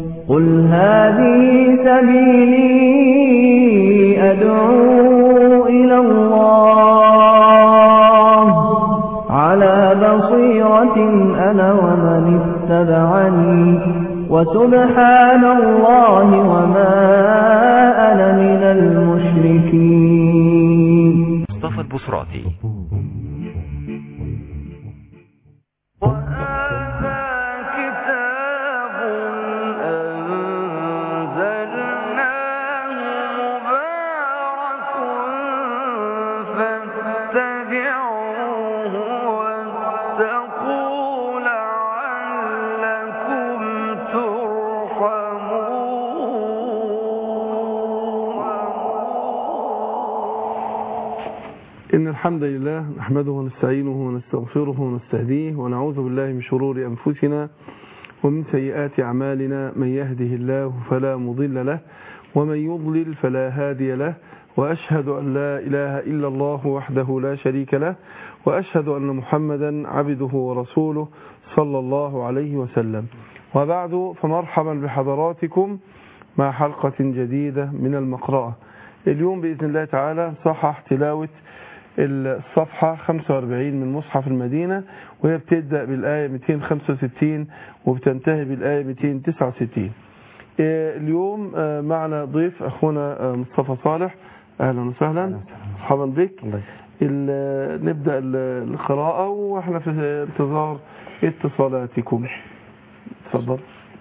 قل هذه سبيلي أدعو إلى الله على بصيرة أنا ومن اتبعني وسبحان الله وما أنا من المشركين مصطفى البصراتي وهذا كتاب أنزلناه مبارك فاتبعوه واتقوا لعلكم ترحمون إن الحمد لله نحمده ونستعينه ونستغفره ونستهديه ونعوذ بالله من شرور أنفسنا ومن سيئات أعمالنا من يهده الله فلا مضل له ومن يضلل فلا هادي له وأشهد أن لا إله إلا الله وحده لا شريك له وأشهد أن محمدا عبده ورسوله صلى الله عليه وسلم وبعد فمرحبا بحضراتكم مع حلقة جديدة من المقرأة اليوم بإذن الله تعالى صحح تلاوة الصفحة 45 من مصحف المدينة وهي بتبدأ بالآية 265 وبتنتهي بالآية 269 اليوم معنا ضيف أخونا مصطفى صالح أهلا وسهلا مرحبا بك نبدأ القراءة وإحنا في انتظار اتصالاتكم تفضل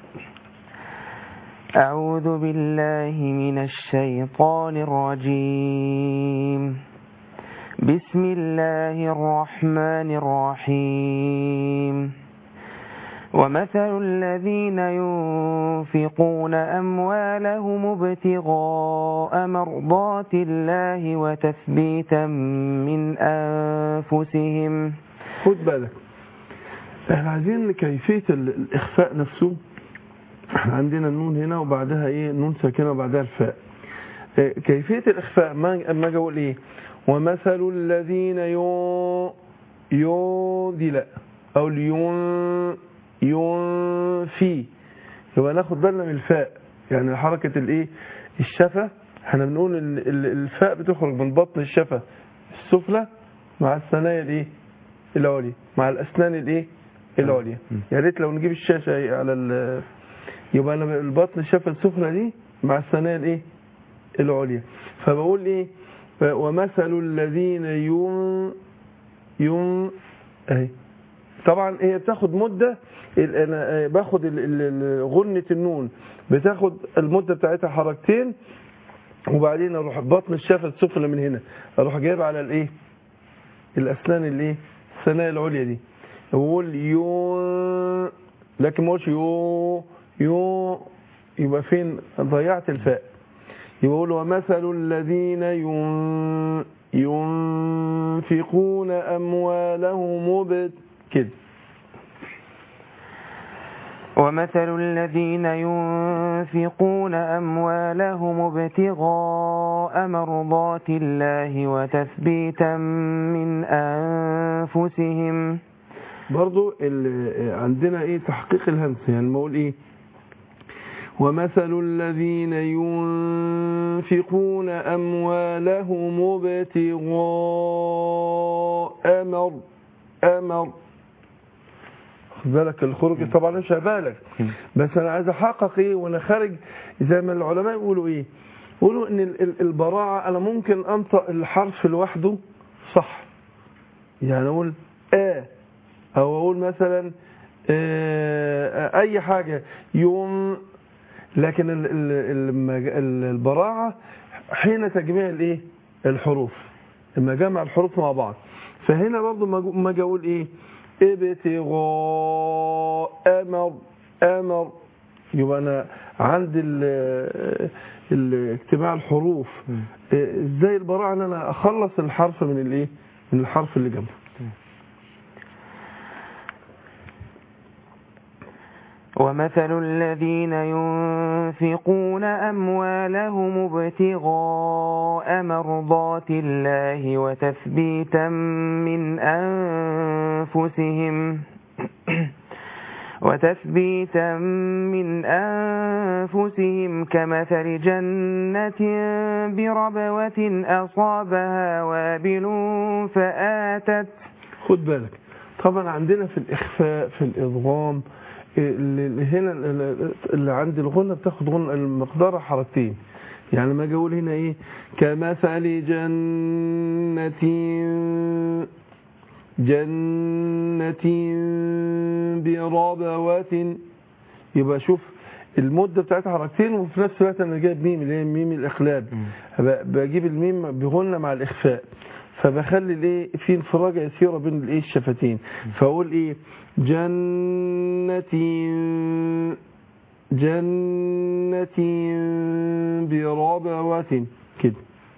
أعوذ بالله من الشيطان الرجيم بسم الله الرحمن الرحيم ومثل الذين ينفقون أموالهم ابتغاء مرضات الله وتثبيتا من أنفسهم خد بالك احنا عايزين كيفية الإخفاء نفسه احنا عندنا النون هنا وبعدها ايه نون ساكنة وبعدها الفاء اه كيفية الإخفاء ما اما اجي اقول ايه ومثل الذين يون يون دي لا او اليون ينفي يبقى ناخد بالنا من الفاء يعني حركة الايه الشفة احنا بنقول الفاء بتخرج من بطن الشفة السفلى مع الثنايا الايه العليا مع الاسنان الايه العليا يا ريت لو نجيب الشاشة على ال يبقى انا البطن الشفة السفلى دي مع الثنايا الايه العليا فبقول ايه ومثل الذين يون يون اهي طبعا هي بتاخد مدة انا باخد غنة النون بتاخد المدة بتاعتها حركتين وبعدين اروح بطن الشفة السفلى من هنا اروح جايب على الايه الاسنان الايه الثنايا العليا دي اقول يو لكن ما اقولش يو يو يبقى فين ضيعت الفاء يبقى اقول ومثل الذين ين ينفقون اموالهم بت كده ومثل الذين ينفقون أموالهم ابتغاء مرضات الله وتثبيتا من أنفسهم برضو عندنا ايه تحقيق الهمس يعني ما اقول ايه ومثل الذين ينفقون أموالهم ابتغاء أمر أمر خد بالك الخروج طبعا مش بالك بس انا عايز احقق ايه وانا خارج زي ما العلماء يقولوا ايه يقولوا ان البراعه انا ممكن انطق الحرف لوحده صح يعني اقول ا او اقول مثلا آه اي حاجه يوم لكن البراعه حين تجميع الايه الحروف لما جمع الحروف مع بعض فهنا برضو ما اجي اقول ايه ابتغاء امر امر يبقى انا عند اجتماع الحروف ازاي البراعه ان انا اخلص الحرف من الايه من الحرف اللي جنبه ومثل الذين ينفقون أموالهم ابتغاء مرضات الله وتثبيتا من أنفسهم وتثبيتا من أنفسهم كمثل جنة بربوة أصابها وابل فآتت خد بالك طبعا عندنا في الإخفاء في الإضغام اللي هنا اللي عند الغنة بتاخد غنة المقدار حركتين يعني لما اجي اقول هنا ايه كمثل جنة جنة بربوة يبقى شوف المدة بتاعتها حركتين وفي نفس الوقت انا جايب ميم اللي هي ميم الاخلاب ب- بجيب الميم بغنة مع الاخفاء فبخلي الايه في انفراجة يسيرة بين الايه الشفتين فاقول ايه جنة جنة بربوة كده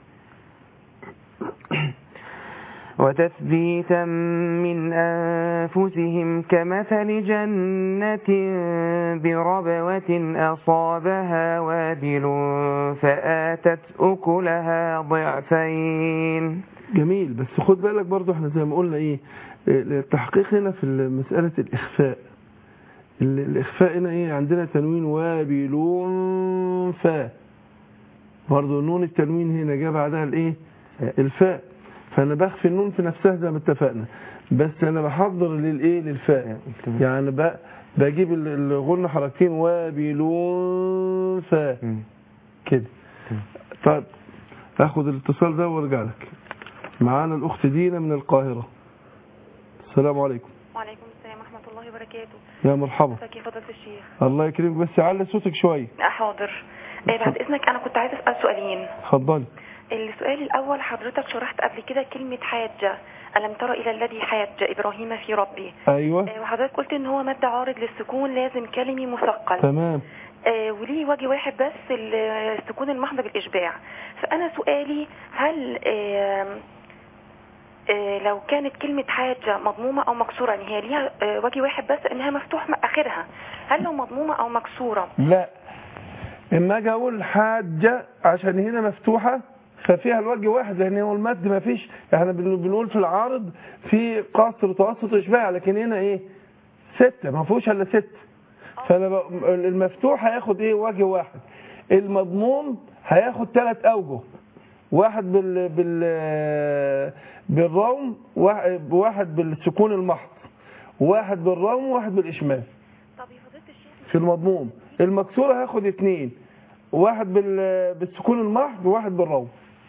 وتثبيتا من أنفسهم كمثل جنة بربوة أصابها وابل فآتت أكلها ضعفين جميل بس خد بالك برضو احنا زي ما قلنا ايه التحقيق هنا في مسألة الإخفاء ال- الإخفاء هنا ايه عندنا تنوين وابلون فا برضو نون التنوين هنا جاء بعدها الايه الفاء فانا بخفي النون في نفسها زي ما اتفقنا بس انا بحضر للايه للفاء يعني ب- بجيب ال- الغنة حركتين وابلون فا كده طيب اخد الاتصال ده وارجع لك معانا الاخت دينا من القاهرة السلام عليكم وعليكم السلام ورحمة الله وبركاته يا مرحبا ازيك يا فضيلة الشيخ الله يكرمك بس علي صوتك شوية آه، حاضر آه، بعد اذنك انا كنت عايزة اسأل سؤالين اتفضلي السؤال الاول حضرتك شرحت قبل كده كلمة حاجة ألم تر إلى الذي حاج إبراهيم في ربه ايوه آه، وحضرتك قلت إن هو مد عارض للسكون لازم كلمي مثقل تمام آه، وليه وجه واحد بس ال- السكون المحض بالإشباع فأنا سؤالي هل آه، آه، لو كانت كلمة حاجة مضمومة أو مكسورة يعني هي ليها آه، وجه واحد بس إنها مفتوح م- آخرها هل لو مضمومة أو مكسورة لا اما اجي اقول حاجة عشان هنا مفتوحة ففيها الوجه واحد لان هو المد ما فيش احنا بن- بنقول في العارض في قصر متوسط اشباع لكن هنا ايه ستة ما فيهوش الا ست فانا ب... المفتوح هياخد ايه وجه واحد المضموم هياخد ثلاث اوجه واحد بال بال بالروم واحد واحد بالسكون المحض واحد بالروم وواحد بالاشمام طب يا فضيلة الشيخ في المضموم المكسورة هاخد اتنين واحد بال... بالسكون المحض وواحد بالروم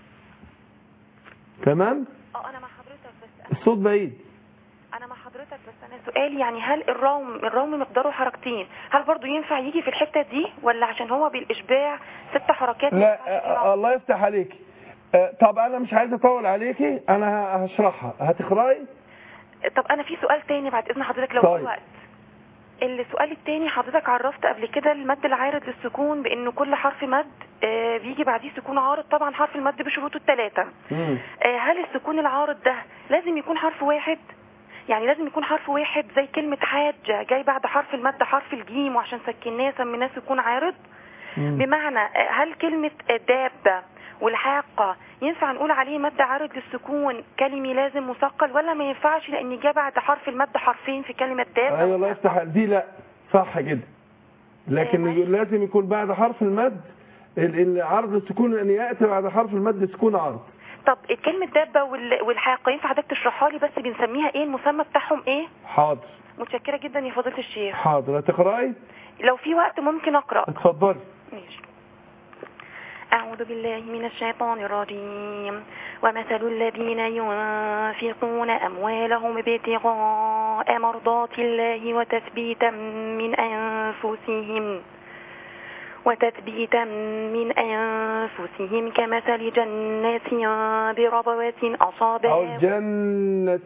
تمام اه أنا مع حضرتك بس الصوت بعيد أنا مع حضرتك بس أنا سؤالي يعني هل الروم الروم مقداره حركتين هل برضو ينفع يجي في الحتة دي ولا عشان هو بالإشباع ست حركات ما لا ينفعش فيه آه، روم؟ الله يفتح عليك آه، طب انا مش عايز اطول عليكي انا ه- هشرحها هتقراي طب انا في سؤال تاني بعد اذن حضرتك لو طيب. في وقت السؤال التاني حضرتك عرفت قبل كده المد العارض للسكون بانه كل حرف مد آه، بيجي بعديه سكون عارض طبعا حرف المد بشروطه الثلاثه مم. هل السكون العارض ده لازم يكون حرف واحد يعني لازم يكون حرف واحد زي كلمة حاجة جاي بعد حرف المد حرف الجيم وعشان سكناه سميناه سكون عارض مم. بمعنى آه، هل كلمة دابة والحاقة ينفع نقول عليه مد عارض للسكون كلمي لازم مثقل ولا ما ينفعش لان جه بعد حرف المد حرفين في كلمة دابة ايوه الله يفتح عليك. دي لا صح كده لكن إيه، معلش. لازم يكون بعد حرف المد ال- العرض السكون ان ياتي بعد حرف المد سكون عرض طب كلمة دابة وال- والحاقة ينفع حضرتك تشرحها لي بس بنسميها ايه المسمى بتاعهم ايه حاضر متشكرة جدا يا فضيلة الشيخ حاضر هتقراي لو في وقت ممكن اقرأ اتفضلي ماشي أعوذ بالله من الشيطان الرجيم ومثل الذين ينفقون أموالهم ابتغاء مرضات الله وتثبيتا من أنفسهم وتثبيتا من أنفسهم كمثل جنات بربوة أو أصابها جنة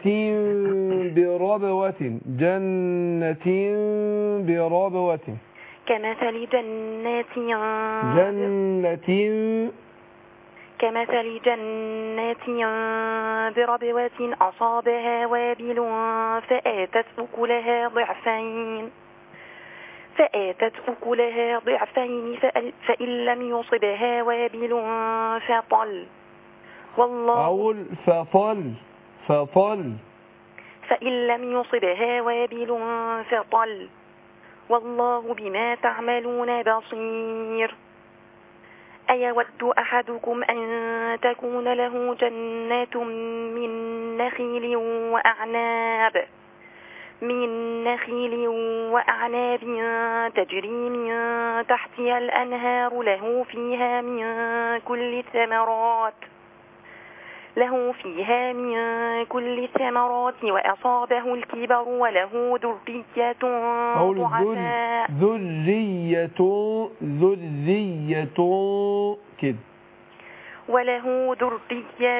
بربوة جنة بربوة كمثل جنات جنة كمثل جنات بربوة أصابها وابل فآتت أكلها ضعفين فآتت أكلها ضعفين فأل- فإن لم يصبها وابل فطل والله أقول فطل فطل فإن لم يصبها وابل فطل والله بما تعملون بصير أيود أحدكم أن تكون له جنات من نخيل وأعناب من نخيل وأعناب تجري من تحتها الأنهار له فيها من كل الثمرات له فيها من كل الثمرات وأصابه الكبر وله ذرية أقول ضعفاء ذرية ذرية كده وله ذرية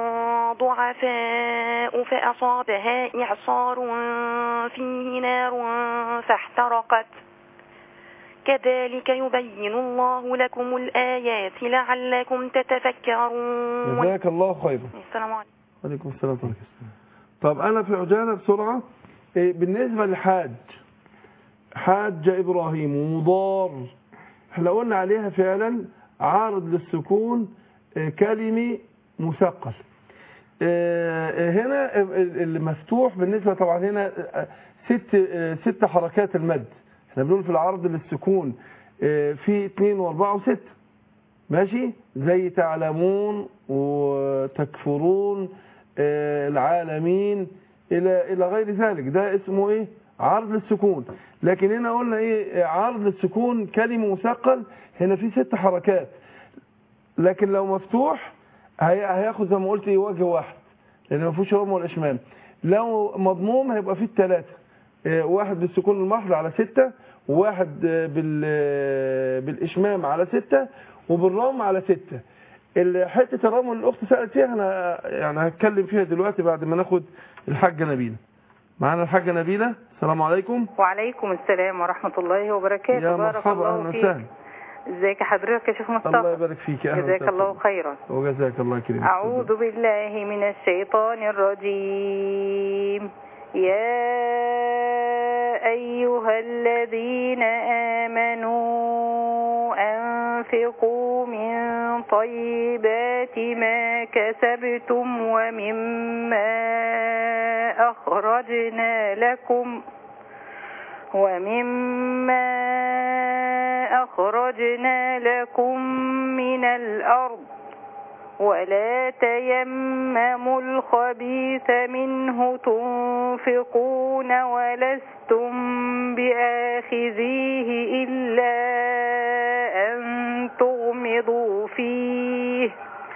ضعفاء فأصابها إعصار فيه نار فاحترقت كذلك يبين الله لكم الآيات لعلكم تتفكرون جزاك الله خيرا السلام عليكم عليكم السلام ورحمة الله طب أنا في عجالة بسرعة إيه، بالنسبة للحاج حاج إبراهيم ومضار احنا قلنا عليها فعلا عارض للسكون إيه، كلمي مثقل إيه، هنا اللي مفتوح بالنسبة طبعا هنا آه، ست آه، ست حركات المد احنا بنقول في العرض للسكون آه، في اثنين واربعة وستة ماشي زي تعلمون وتكفرون آه، العالمين الى الى غير ذلك ده اسمه ايه عرض للسكون لكن هنا قلنا ايه عرض للسكون كلمه مثقل هنا في ست حركات لكن لو مفتوح هي- هياخد زي ما قلت ايه وجه واحد لان ما فيهوش رم ولا اشمام لو مضموم هيبقى فيه الثلاثه آه، واحد بالسكون المحض على ستة وواحد آه، بال آه، بالإشمام على ستة وبالرم على ستة ال- حتة الرم اللي الأخت سألت فيها أنا يعني هتكلم فيها دلوقتي بعد ما ناخد الحاجة نبيلة معانا الحاجة نبيلة السلام عليكم وعليكم السلام ورحمة الله وبركاته يا بارك مرحبا الله أهلا فيك وسهلا ازيك يا حضرتك يا شيخ الله مصطفى يبارك فيك أهلا جزاك وسهلا. الله خيرا وجزاك الله كريم أعوذ بالله من الشيطان الرجيم يا أيها الذين آمنوا أنفقوا من طيبات ما كسبتم ومما أخرجنا لكم ومما أخرجنا لكم من الأرض ولا تيمموا الخبيث منه تنفقون ولستم بآخذيه إلا أن تغمضوا فيه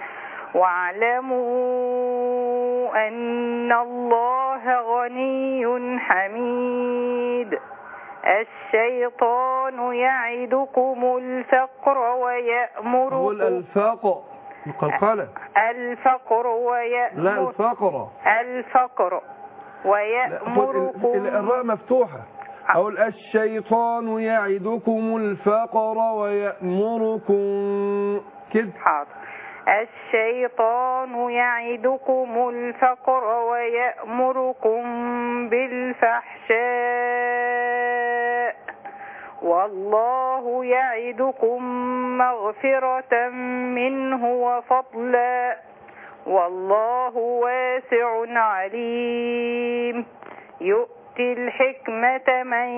واعلموا أن الله غني حميد الشيطان يعدكم الفقر أقول ويأمركم الفاق القلقلة الفقر لا ويأمر الفقرة الفقر لا، خد ويأمركم ال- الراء مفتوحة أقول الشيطان يعدكم الفقر ويأمركم كده حاضر الشيطان يعدكم الفقر ويأمركم بالفحشاء والله يعدكم مغفرة منه وفضلا والله واسع عليم يؤتي الحكمة من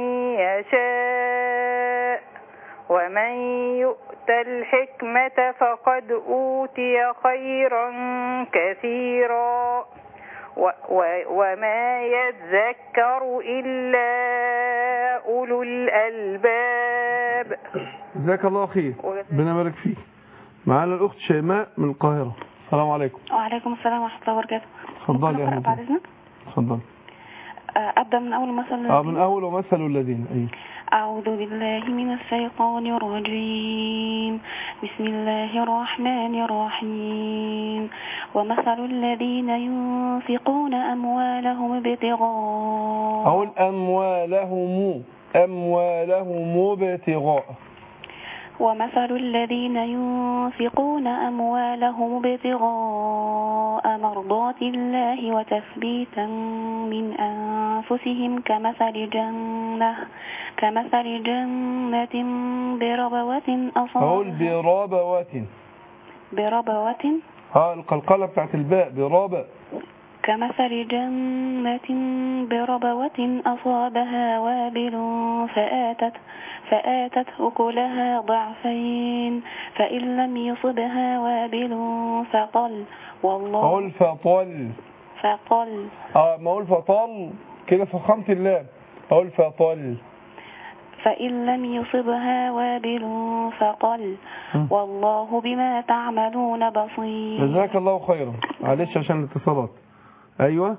يشاء ومن يؤت الحكمة فقد أوتي خيرا كثيرا و و وما يذكر إلا أولو الألباب جزاك الله خير ربنا يبارك فيك معانا الأخت شيماء من القاهرة السلام عليكم وعليكم السلام ورحمة الله وبركاته اتفضلي ممكن يا أقرأ أهلا بعد إذنك اتفضل آه، أبدأ من أول مثل اه من أول ومثل الذين أيوه أعوذ بالله من الشيطان الرجيم بسم الله الرحمن الرحيم ومثل الذين ينفقون أموالهم ابتغاء أقول أموالهم أموالهم ابتغاء ومثل الذين ينفقون أموالهم ابتغاء مرضات الله وتثبيتا من أنفسهم كمثل جنة كمثل جنة بربوة أقول أصابها بربوة بربوة اه القلقلة بتاعت الباء برابة كمثل جنة بربوة أصابها وابل فآتت فآتت أكلها ضعفين فإن لم يصبها وابل فطل والله اقول فطل فطل اه ما اقول فطل كده فخمت اللام اقول فطل فإن لم يصبها وابل فطل والله بما تعملون بصير جزاك الله خيرا معلش عشان الاتصالات ايوه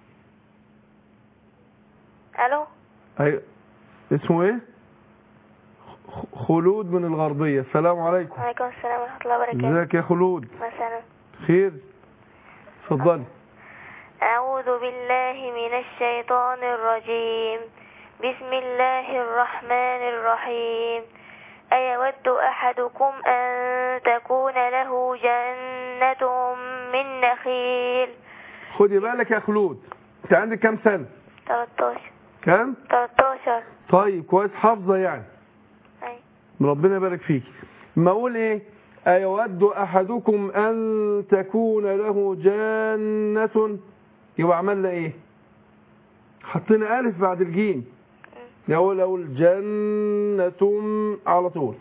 الو ايوه اسمه ايه خ- خلود من الغربية السلام عليكم وعليكم السلام ورحمة الله وبركاته ازيك يا خلود مثلا خير اتفضلي أعوذ بالله من الشيطان الرجيم بسم الله الرحمن الرحيم أيود أحدكم أن تكون له جنة من نخيل خدي بالك يا خلود انت عندك كام سنة 13 كام 13 طيب كويس حافظة يعني أي ربنا يبارك فيك ما اقول ايه ايود احدكم ان تكون له جنة يبقى عملنا ايه حطينا الف بعد الجيم يقول اقول جنة على طول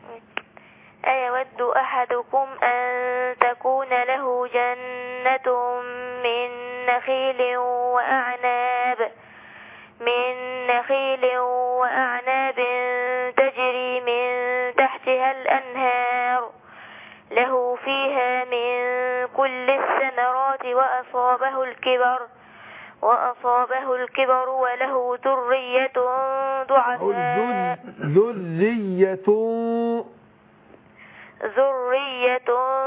أيود أحدكم أن تكون له جنة من نخيل وأعناب من نخيل وأعناب تجري من تحتها الأنهار له فيها من كل الثمرات وأصابه الكبر وأصابه الكبر وله ذرية اقول ضعفاء ذر- ذرية ذرية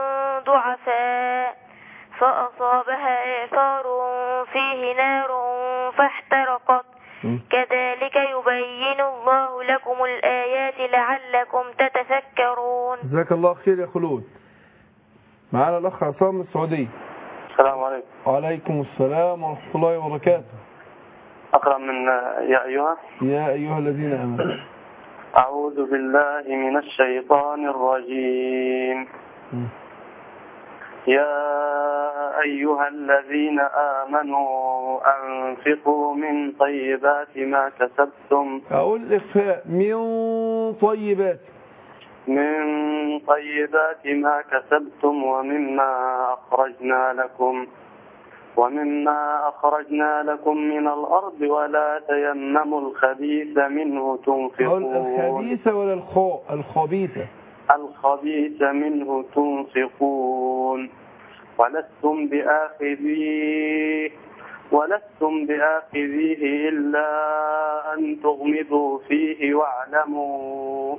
ضعفاء فأصابها إعصار فيه نار فاحترقت كذلك يبين الله لكم الآيات لعلكم تتفكرون جزاك الله خير يا خلود معانا الاخ عصام من السعودية السلام عليكم وعليكم السلام ورحمة الله وبركاته أقرأ من يا أيها يا أيها الذين آمنوا أعوذ بالله من الشيطان الرجيم مم. يا أيها الذين آمنوا أنفقوا من طيبات ما كسبتم أقول الإخفاء من طيبات من طيبات ما كسبتم ومما أخرجنا لكم ومما أخرجنا لكم من الأرض ولا تيمموا الخبيث منه أقول تنفقون الخبيثة ولا الخاء الخبيثة الخبيث منه تنفقون ولستم بآخذيه ولستم بآخذيه إلا أن تغمضوا فيه واعلموا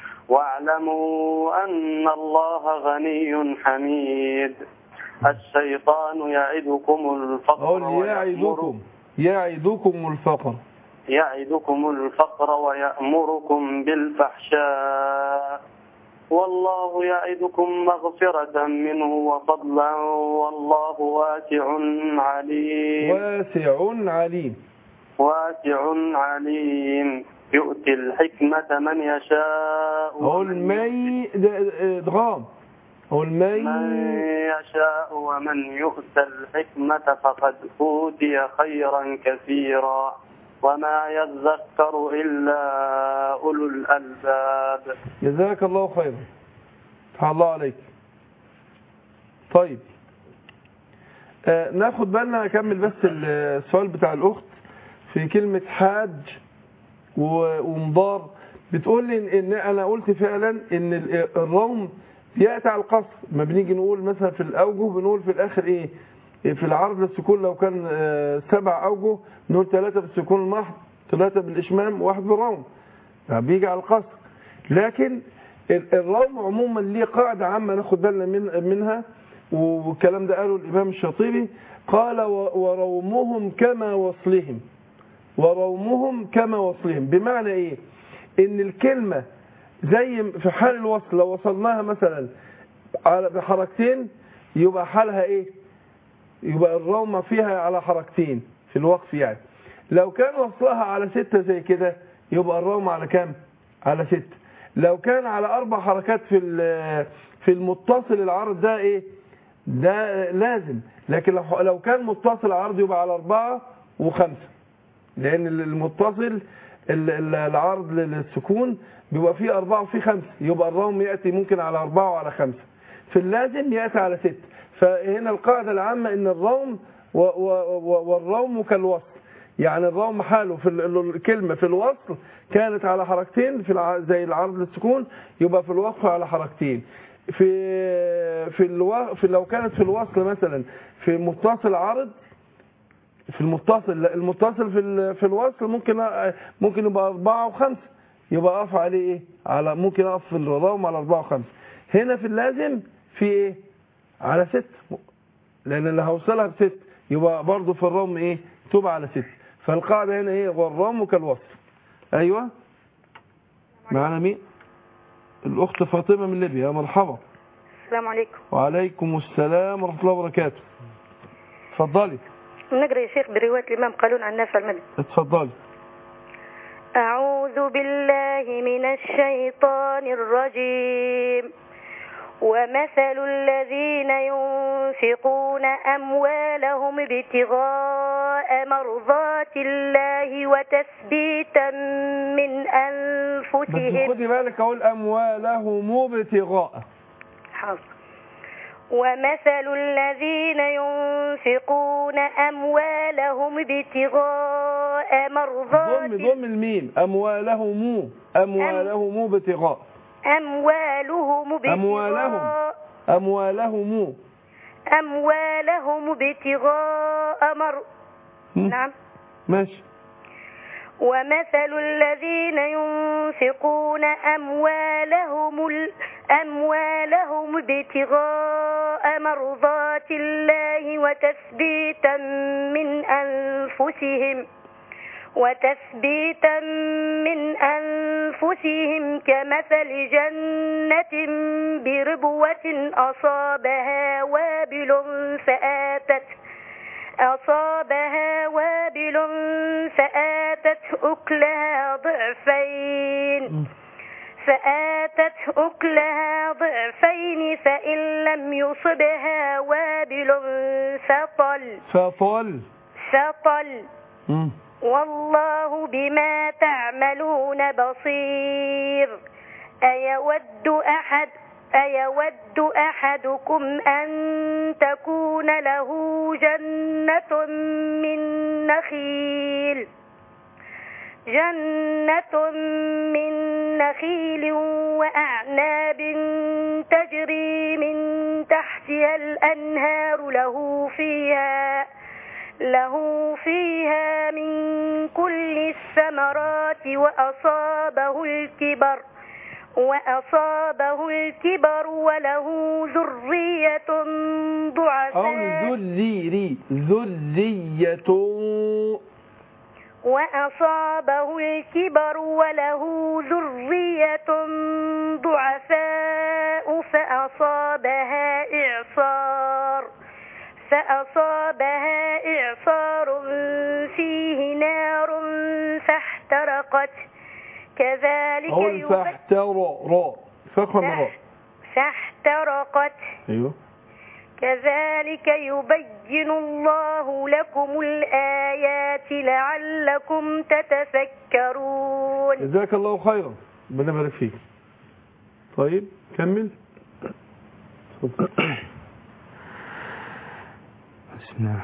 واعلموا أن الله غني حميد الشيطان يعدكم الفقر أقول ويأمر- يعدكم يعدكم الفقر يعدكم الفقر ويأمركم بالفحشاء والله يعدكم مغفرة منه وفضلا والله واسع عليم واسع عليم واسع عليم يؤتي الحكمة من يشاء أقول مي ده- ادغام أقول مي من يشاء ومن يؤت الحكمة فقد أوتي خيرا كثيرا وما يذكر إلا أولو الألباب جزاك الله خيرا فتح الله عليك طيب آه ناخد بالنا اكمل بس السؤال بتاع الاخت في كلمة حاج و- ومضار بتقول لي إن- ان انا قلت فعلا ان ال- الروم بيأتي على القصر ما بنيجي نقول مثلا في الاوجه بنقول في الاخر ايه في العرض السكون لو كان آه، سبع اوجه نقول ثلاثة بالسكون المحض ثلاثة بالاشمام واحد بالروم بيجي على القصر لكن ال- الروم عموما ليه قاعدة عامة ناخد بالنا من منها والكلام ده قاله الإمام الشاطبي قال و- ورومهم كما وصلهم ورومهم كما وصلهم بمعنى ايه ان الكلمة زي في حال الوصل لو وصلناها مثلا على بحركتين يبقى حالها ايه يبقى الرومة فيها على حركتين في الوقف يعني لو كان وصلها على ستة زي كده يبقى الروم على كام على ستة لو كان على اربع حركات في ال- في المتصل العرض ده ايه ده لازم لكن لو لو كان متصل عرض يبقى على أربعة وخمسة لأن المتصل ال- ال- العرض للسكون بيبقى فيه أربعة وفيه خمسة يبقى الروم يأتي ممكن على أربعة وعلى خمسة في اللازم يأتي على ست فهنا القاعدة العامة إن الروم و- و- و- والروم كالوصل يعني الروم حاله في ال- ال- الكلمة في الوصل كانت على حركتين في الع... زي العرض للسكون يبقى في الوقف على حركتين في في, الو... في لو كانت في الوصل مثلا في متصل عرض في المتصل لا، المتصل في ال- في الوصل ممكن أ- ممكن يبقى أربعة وخمسة يبقى أقف عليه إيه؟ على ممكن أقف في الروم على أربعة وخمسة هنا في اللازم في إيه؟ على ست لأن اللي هوصلها بست يبقى برضه في الروم إيه؟ تبقى على ست فالقاعدة هنا إيه؟ والروم كالوصل أيوه معانا مين؟ الأخت فاطمة من ليبيا يا مرحبا السلام عليكم وعليكم السلام ورحمة الله وبركاته اتفضلي نقرأ يا شيخ برواية الإمام قالون عن نافع المدني اتفضلي أعوذ بالله من الشيطان الرجيم ومثل الذين ينفقون أموالهم ابتغاء مرضات الله وتثبيتا من بس أنفسهم خدي بالك اقول اموالهم ابتغاء حاضر ومثل الذين ينفقون أموالهم ابتغاء مرضات ضم ضم الميم اموالهم اموالهم ابتغاء أموالهم ابتغاء أموالهم. اموالهم أموالهم ابتغاء مر هم؟ نعم ماشي ومثل الذين ينفقون أموالهم ال- أموالهم ابتغاء مرضات الله وتثبيتا من أنفسهم وتثبيتا من أنفسهم كمثل جنة بربوة أصابها وابل فآتت أصابها وابل فآتت أكلها ضعفين فآتت أكلها ضعفين فإن لم يصبها وابل فطل فطل فطل مم. والله بما تعملون بصير أيود أحد أيود أحدكم أن تكون له جنة من نخيل جنة من نخيل وأعناب تجري من تحتها الأنهار له فيها له فيها من كل الثمرات وأصابه الكبر وأصابه الكبر وله ذرية أو ضعفاء ذريري ذرية وأصابه الكبر وله ذرية ضعفاء فأصابها إعصار فأصابها إعصار فيه نار فاحترقت كذلك أقول يبين فاحتر را فاقرأ من را فاحترقت أيوه كذلك يبين الله لكم الآيات لعلكم تتفكرون جزاك الله خيرا ربنا يبارك فيك طيب كمل اتفضل. بسم الله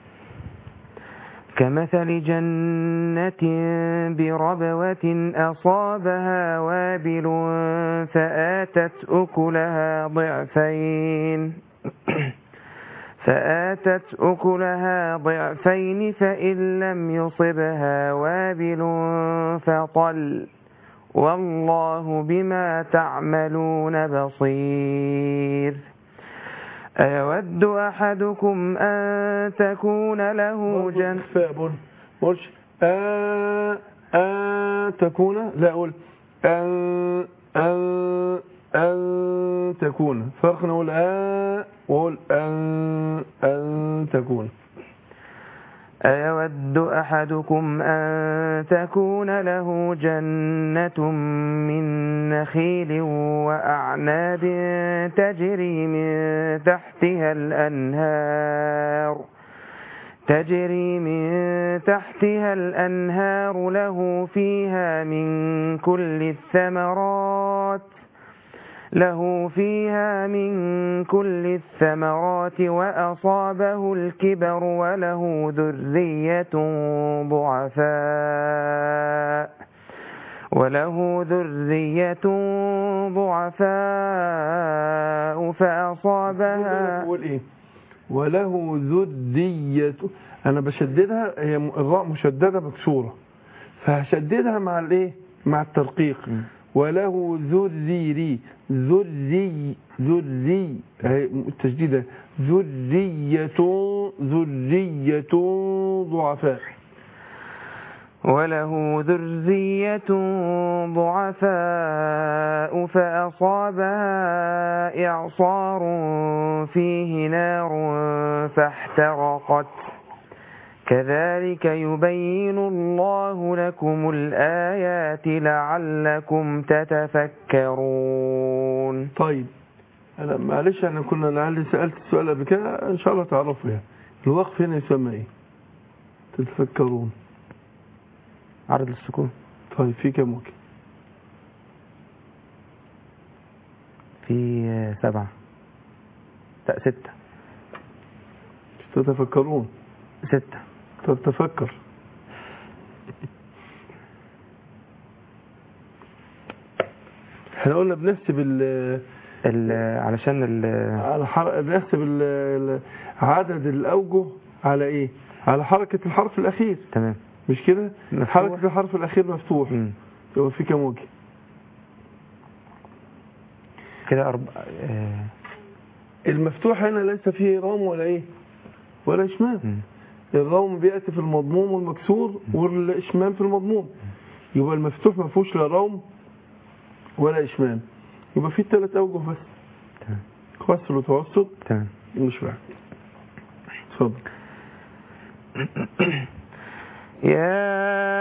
كمثل جنة بربوة أصابها وابل فآتت أكلها ضعفين فآتت أكلها ضعفين فإن لم يصبها وابل فطل والله بما تعملون بصير أيود أحدكم أن تكون له جنة إخفاء بقول ما اقولش آه آه تكون لا أقول أن أن أن تكون فرق نقول آه وأقول أن أن تكون أيود أحدكم أن تكون له جنة من نخيل وأعناب تجري من تحتها الأنهار تجري من تحتها الأنهار له فيها من كل الثمرات له فيها من كل الثمرات وأصابه الكبر وله ذرية ضعفاء وله ذرية ضعفاء فأصابها بقول ايه وله ذرية انا بشددها هي م- الراء مشددة مكسورة فهشددها مع الايه مع الترقيق وله ذريري ذري ذري اهي التشديد ذرية ذرية ضعفاء وله ذرية ضعفاء فأصابها إعصار فيه نار فاحترقت كذلك يبين الله لكم الآيات لعلكم تتفكرون طيب انا معلش احنا كنا لعلي سالت السؤال قبل كده ان شاء الله تعرفوا يعني الوقف هنا يسمى ايه تتفكرون عرض السكون طيب في كم وجه في سبعة لا ستة تتفكرون ستة طب تفكر احنا قلنا بنحسب ال ال- علشان ال- على حر... بنحسب ال... ال- عدد الاوجه على ايه على حركة الحرف الاخير تمام مش كده مفتوح. حركة الحرف الاخير مفتوح مم. يبقى في كم وجه كده أربع آه، المفتوح هنا ليس فيه رام ولا ايه ولا اشمام مم. الروم بيأتي في المضموم والمكسور والإشمام في المضموم يبقى المفتوح ما فيهوش لا روم ولا إشمام يبقى فيه ثلاث أوجه بس تمام كسر وتوسط تمام مش واحد اتفضل يا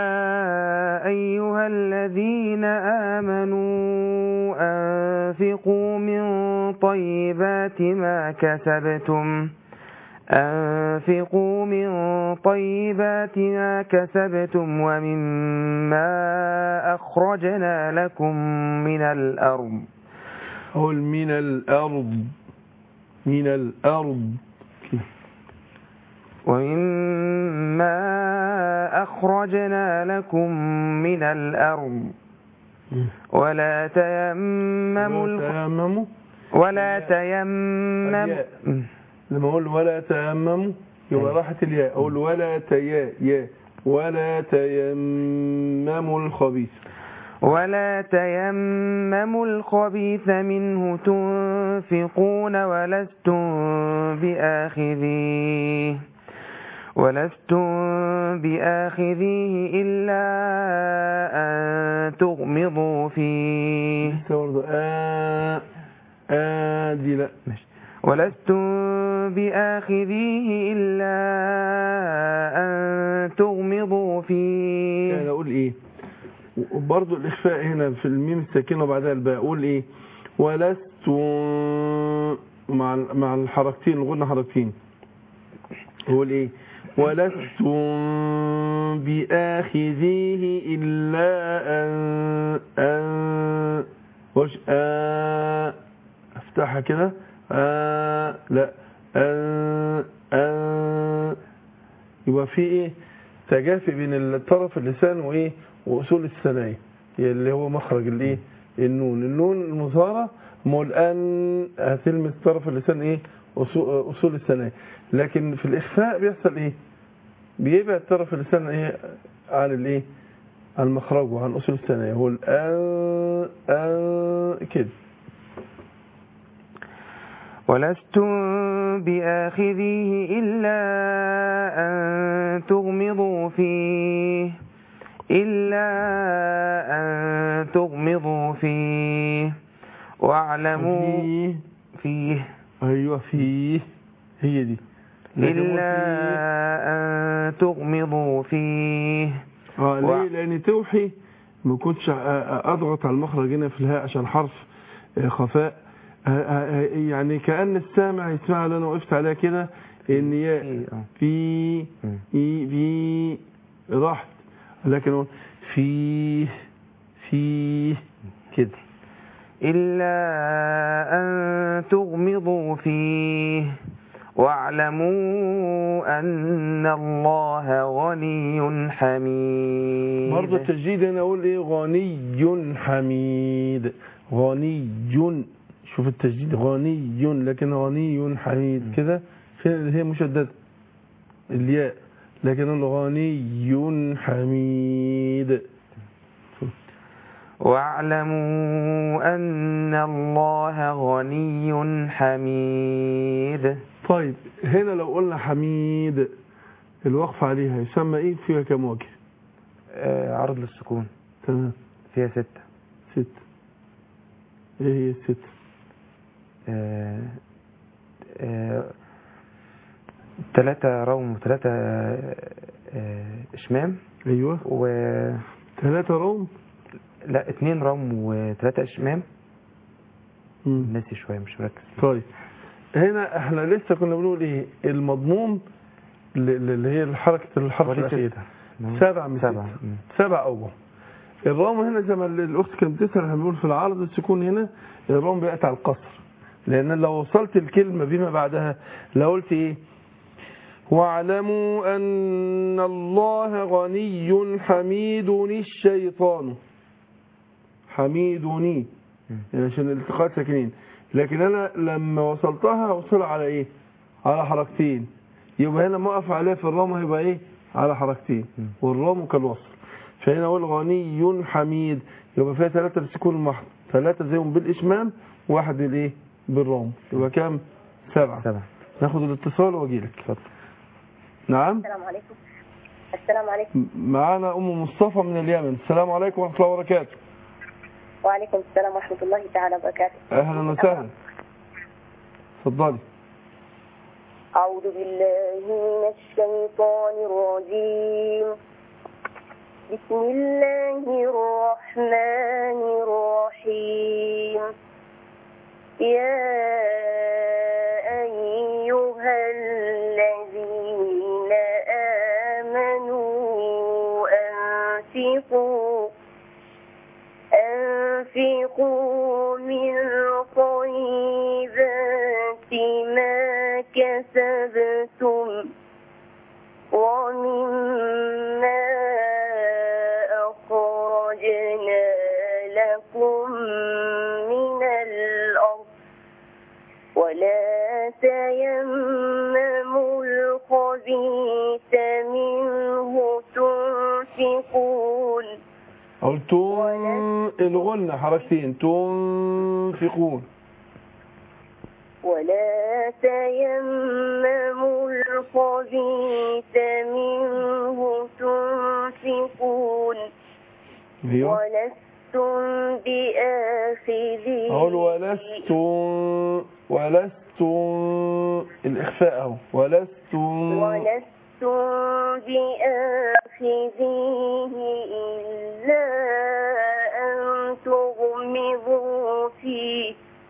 أيها الذين آمنوا أنفقوا من طيبات ما كسبتم أنفقوا من طيبات ما كسبتم ومما أخرجنا لكم من الأرض أقول من الأرض من الأرض كده. ومما أخرجنا لكم من الأرض ولا تيمموا الخ... تيمموا ولا تيمموا الياء. لما أقول ولا تيمموا يبقى أيوة. راحت الياء أقول ولا تيا يا ولا تيمموا الخبيث ولا تيمموا الخبيث منه تنفقون ولستم بآخذيه ولستم بآخذيه إلا أن تغمضوا فيه لسه برضه آه آه دي لا ماشي. ولستم بآخذيه إلا أن تغمضوا فيه يعني اقول ايه وبرضه الاخفاء هنا في الميم الساكنه وبعدها الباء اقول ايه ولست مع مع الحركتين الغنى حركتين اقول ايه ولست بآخذيه إلا أن أن وش آه افتحها كده آه لا أن أن يبقى في ايه تجافي بين الطرف اللسان وايه واصول الثنايا اللي هو مخرج الايه النون النون المظهره ما هو الان هتلمس طرف اللسان ايه أصو- اصول الثنايا لكن في الاخفاء بيحصل ايه بيبعد طرف اللسان ايه عن الايه عن مخرجه عن اصول الثنايا هو الان ان كده ولستم بآخذيه إلا أن تغمضوا فيه إلا أن تغمضوا فيه واعلموا فيه فيه ايوه فيه هي دي لكن هو إلا فيه- أن تغمضوا فيه اه ليه و- لان توحي ما كنتش أ- أ- اضغط على المخرج هنا في الهاء عشان حرف آه، خفاء آه، آه، آه، يعني كأن السامع يسمع اللي أنا وقفت عليها كده إن ياء في اه في مم. في في راحت لكن هو في في كده إلا أن تغمضوا فيه واعلموا أن الله غني حميد برضه التجديد هنا اقول ايه غني حميد غني شوف التجديد غني لكن غني حميد كده فين هي مشدده الياء لكن الغني حميد واعلموا أن الله غني حميد طيب هنا لو قلنا حميد الوقف عليها يسمى ايه فيها كم وجه آه، عرض للسكون تمام فيها ستة ست ايه هي الست آه، آه، ثلاثة روم وثلاثة آه، إشمام ايوه و ثلاثة روم لا اتنين روم وثلاثة إشمام مم. ناسي شوية مش مركز طيب هنا احنا لسه كنا بنقول ايه المضموم ل- ل- اللي هي الحركة الحرف ودي الأخير ستة. سبع من سبعة ست. مم. سبع أوجه الرام هنا زي ما الأخت كانت بتسأل احنا بنقول في العرض السكون هنا الرام بيأتي على القصر لأن لو وصلت الكلمة بما بعدها لو قلت ايه واعلموا أن الله غني حميد الشيطان حميدني مم. يعني عشان التقاء ساكنين لكن انا لما وصلتها وصلها على ايه على حركتين يبقى هنا ما اقف عليها في الرام هيبقى ايه على حركتين مم. والرام كالوصل فهنا اقول غني حميد يبقى فيها ثلاثة بالسكون المحض ثلاثة زيهم بالاشمام واحد بالايه بالرام يبقى كام سبعة سبعة ناخد الاتصال واجي لك اتفضل نعم السلام عليكم السلام عليكم م- معانا ام مصطفى من اليمن السلام عليكم ورحمة الله وبركاته وعليكم السلام ورحمة الله تعالى وبركاته اهلا وسهلا اتفضلي أعوذ بالله من الشيطان الرجيم بسم الله الرحمن الرحيم يا أيها الذين آمنوا أنفقوا أنفقوا من طيبات ما كسبتم ومما أخرجنا لكم من الأرض ولا تيمموا الخبيث منه تنفقون قلتم الغنة حركتين تنفقون ولا تيمموا الخبيث منه تنفقون ايوه ولستم بآخذيه اقول ولستم ولستم الاخفاء اهو ولستم ولستم بآخذيه إلا أن تغمضوا فيه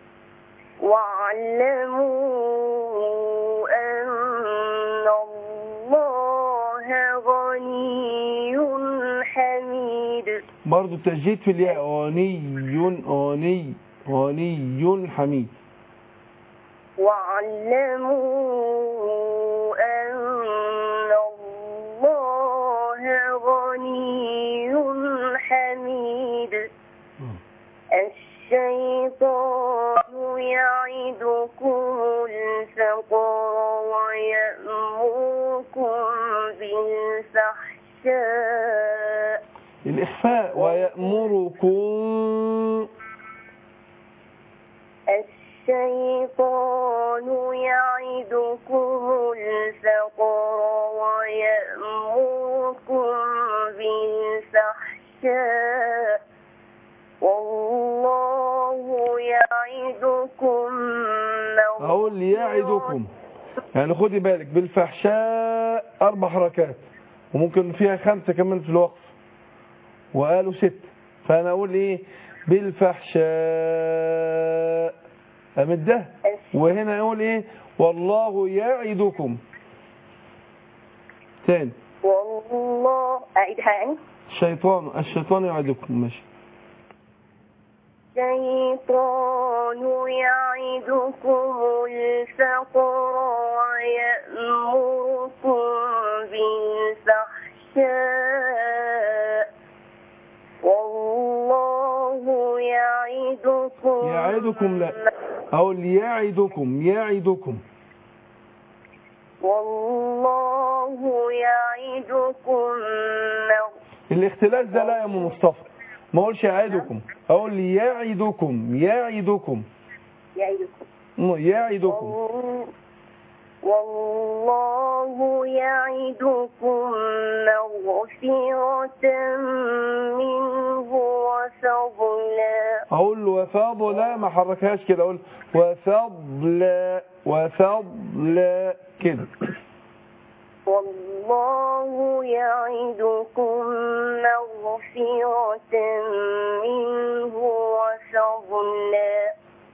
واعلموا أن الله غني حميد برضو التجديد في الياء غني غني غني حميد واعلموا أن الله غني حميد الشيطان يعدكم الفقر ويأمركم بالفحشاء الاخفاء ويأمركم الشيطان يعدكم الفقر ويأمركم بالفحشاء والله يعدكم اقول يعدكم يعني خدي بالك بالفحشاء اربع حركات وممكن فيها خمسة كمان في الوقف وقالوا ست فانا اقول ايه بالفحشاء أمده وهنا يقول إيه والله يعدكم تاني والله أعيدها يعني الشيطان الشيطان يعدكم ماشي الشيطان يعدكم الفقر ويأمركم بالفحشاء والله يعدكم يعدكم لا أقول يعدكم يعدكم والله يعدكم مغفرة الاختلاس ده لا يا ام مصطفى ما اقولش يعدكم اقول يعدكم يعدكم يعدكم يعدكم وال- والله يعدكم مغفرة منه وفضلا اقول وفضلا ما حركهاش كده اقول وفضلا وفضلا كده والله يعدكم مغفرة منه وفضلا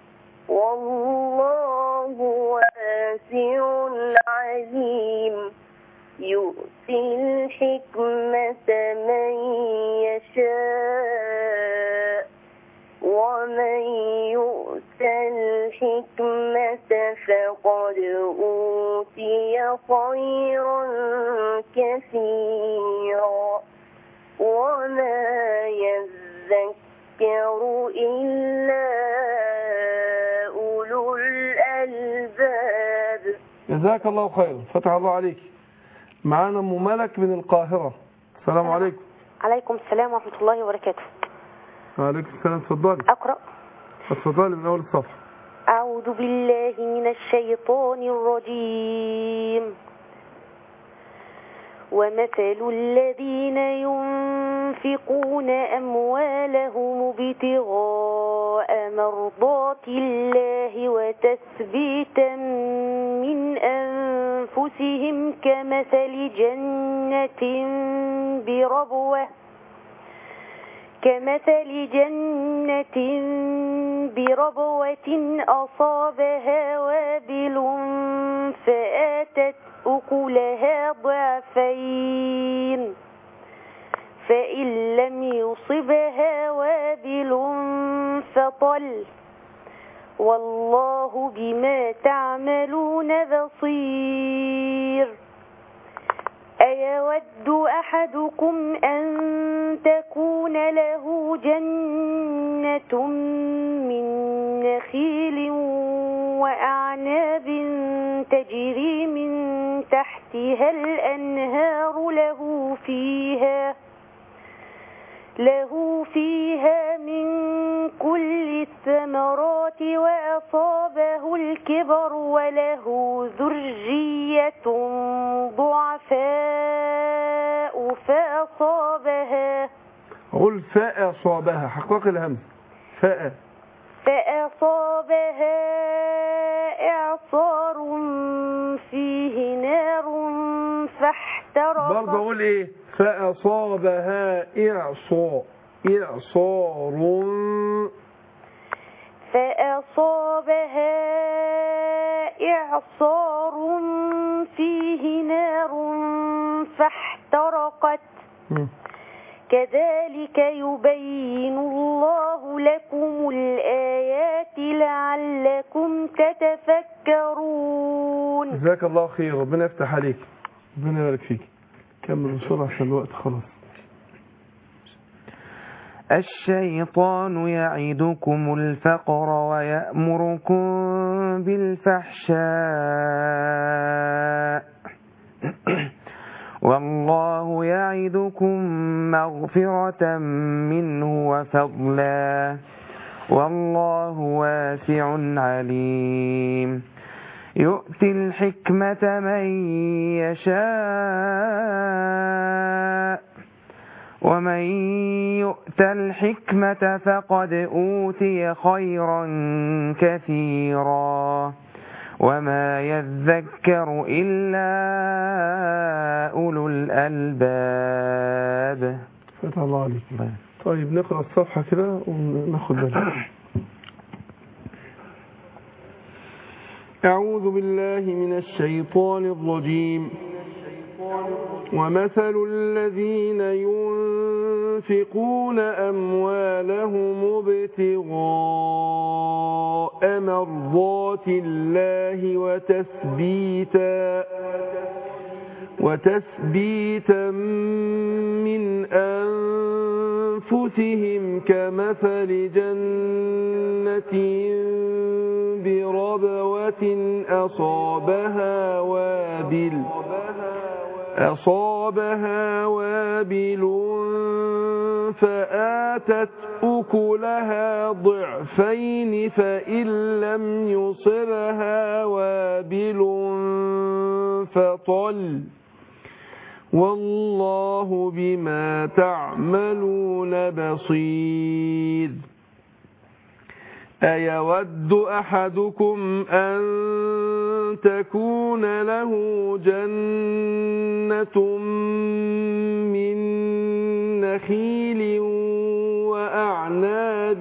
والله واسع عليم يؤتي الحكمة من يشاء ومن يؤت الحكمة فقد أوتي خيرا كثيرا وما يذكر إلا أولو الألباب جزاك الله خيرا فتح الله عليك معانا ام ملك من القاهرة السلام عليكم عليكم السلام ورحمة الله وبركاته وعليكم السلام اتفضلي أقرأ اتفضلي من اول الصفحة أعوذ بالله من الشيطان الرجيم ومثل الذين ينفقون أموالهم ابتغاء مرضات الله وتثبيتا من أنفسهم كمثل جنة بربوة كمثل جنة بربوة أصابها وابل فآتت أكلها ضعفين فإن لم يصبها وابل فطل والله بما تعملون بصير أيود أحدكم أن تكون له جنة من نخيل وأعناب تجري من تحتها الأنهار له فيها له فيها من كل الثمرات وأصابه الكبر وله ذرية ضعفاء فأصابها اقول فاء اصابها حقق الهم فاء فأصابها إعصار فيه نار فاحترقت برضه اقول ايه فاصابها اعصار اعصار فأصابها إعصار فيه نار فاحترقت مم. كذلك يبين الله لكم الآيات لعلكم تتفكرون جزاك الله خير ربنا يفتح عليك ربنا يبارك فيك كمل بسرعة عشان الوقت خلاص الشيطان يعدكم الفقر ويأمركم بالفحشاء والله يعدكم مغفرة منه وفضلا والله واسع عليم يؤتي الحكمة من يشاء ومن يؤت الحكمة فقد أوتي خيرا كثيرا وما يذكر إلا أولو الألباب فتح الله عليك طيب نقرأ الصفحة كده وناخد بالنا أعوذ بالله من الشيطان الرجيم ومثل الذين ينفقون أموالهم ابتغاء مرضات الله وتثبيتا وتثبيتا من أنفسهم كمثل جنة بربوة أصابها وابل أصابها وابل فآتت أكلها ضعفين فإن لم يصرها وابل فطل والله بما تعملون بصير أيود أحدكم أن تكون له جنة من نخيل وأعناب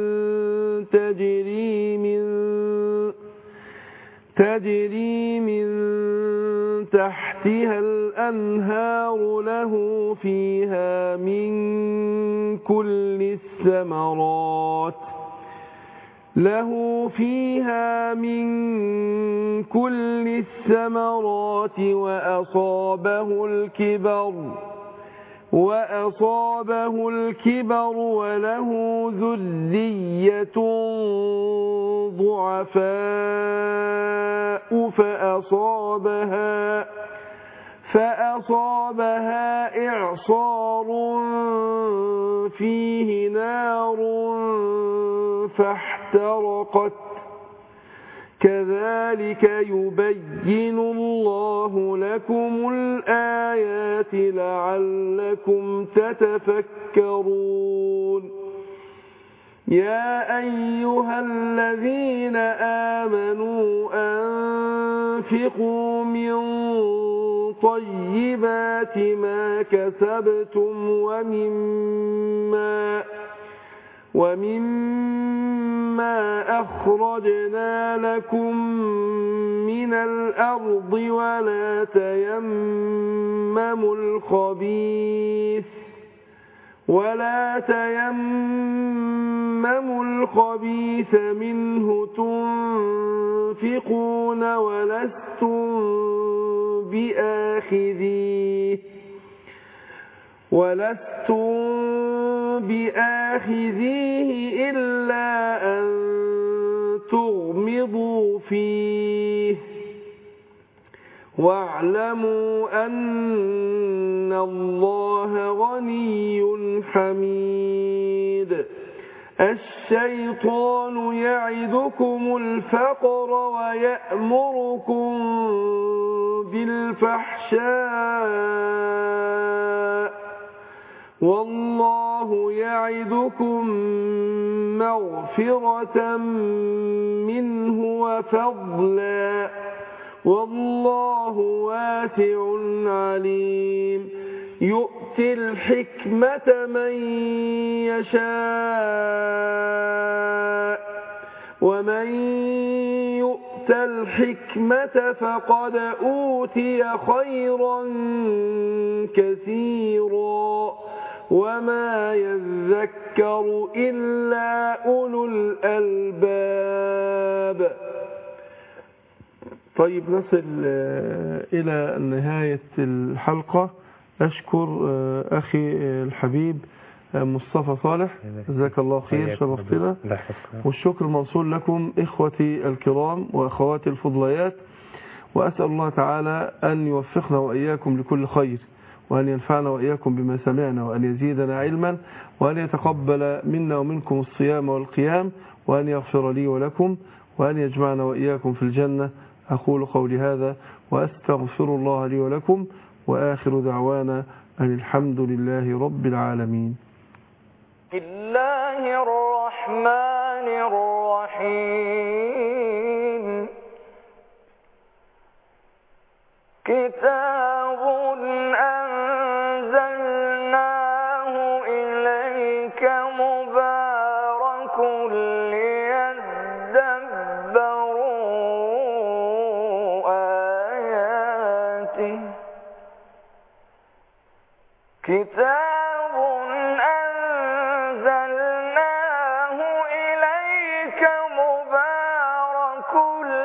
تجري من تجري من تحتها الأنهار له فيها من كل الثمرات له فيها من كل الثمرات وأصابه الكبر وأصابه الكبر وله ذرية ضعفاء فأصابها فأصابها إعصار فيه نار فاحترقت كذلك يبين الله لكم الآيات لعلكم تتفكرون يا أيها الذين آمنوا أنفقوا من طيبات ما كسبتم ومما ومما أخرجنا لكم من الأرض ولا تيمموا الخبيث ولا تيمموا الخبيث منه تنفقون ولستم بآخذيه ولستم بآخذيه إلا أن تغمضوا فيه واعلموا أن الله غني حميد الشيطان يعدكم الفقر ويأمركم بالفحشاء والله يعدكم مغفرة منه وفضلا والله واسع عليم يؤتي الحكمة من يشاء ومن يؤت الحكمة فقد أوتي خيرا كثيرا وما يذكر إلا أولو الألباب طيب نصل إلى نهاية الحلقة أشكر أخي الحبيب مصطفى صالح جزاك الله خير شرفتنا والشكر موصول لكم إخوتي الكرام وأخواتي الفضليات وأسأل الله تعالى أن يوفقنا وإياكم لكل خير وأن ينفعنا وإياكم بما سمعنا وأن يزيدنا علما وأن يتقبل منا ومنكم الصيام والقيام وأن يغفر لي ولكم وأن يجمعنا وإياكم في الجنة أقول قولي هذا وأستغفر الله لي ولكم وآخر دعوانا أن الحمد لله رب العالمين بسم الله الرحمن الرحيم كتاب أنزلناه إليك كتاب أنزلناه إليك مبارك